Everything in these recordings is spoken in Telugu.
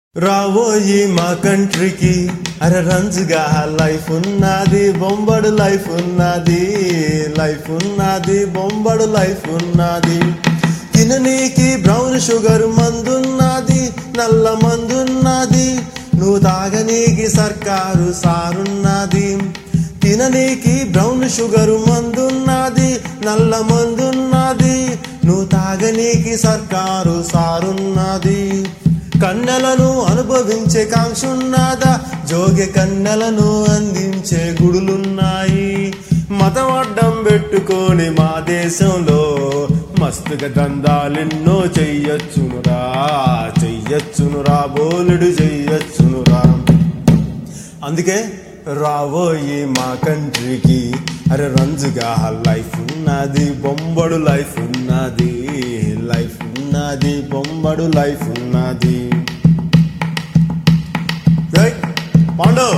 రాబోయి మా కంట్రీకి అరే రంజుగా లైఫ్ ఉన్నది బొంబడు లైఫ్ ఉన్నది లైఫ్ ఉన్నది బొంబడు లైఫ్ ఉన్నది తిననీకి బ్రౌన్ షుగర్ మందున్నది నల్ల మందున్నది నువ్వు తాగనీకి సర్కారు సారున్నది తిననీకి బ్రౌన్ షుగర్ మందున్నది నల్ల మందున్నది నువ్వు తాగనీకి సర్కారు సారున్నది కన్నెలను అనుభవించే కాంక్షున్నదా జోగి కన్నెలను అందించే గుడులున్నాయి మతం అడ్డం పెట్టుకొని మా దేశంలో మస్తుగా దందాలెన్నో చెయ్యొచ్చునురా చెయ్యొచ్చునురా బోలుడు చెయ్యొచ్చునురా అందుకే రాబోయి మా కంట్రీకి అరే రంజుగా లైఫ్ ఉన్నది బొంబడు లైఫ్ ఉన్నది లైఫ్ ఉన్నది బొంబడు లైఫ్ ఉన్నది రైట్ పాండు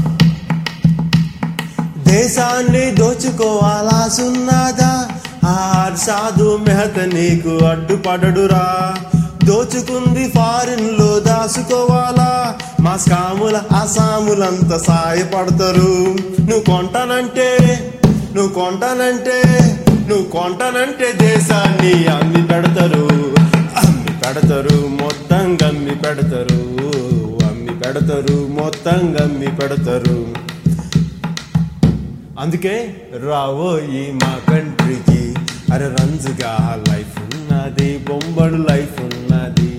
దేశాన్ని దోచుకోవాలా సున్నాదా ఆ సాధు మెహత నీకు అడ్డుపడడురా దోచుకుంది ఫారిన్ లో దాచుకోవాలా మా స్కాముల అసాములంతా సాయపడతారు నువ్వు కొంటానంటే నువ్వు కొంటానంటే నువ్వు కొంటానంటే దేశాన్ని అమ్మి పెడతారు అమ్మి పెడతారు మొత్తం గమ్మి పెడతారు అమ్మి పెడతారు మొత్తం గమ్మి పెడతారు అందుకే రావోయి మా కంట్రీకి అరే రంజుగా లైఫ్ ఉన్నది బొంబడు లైఫ్ ఉన్నది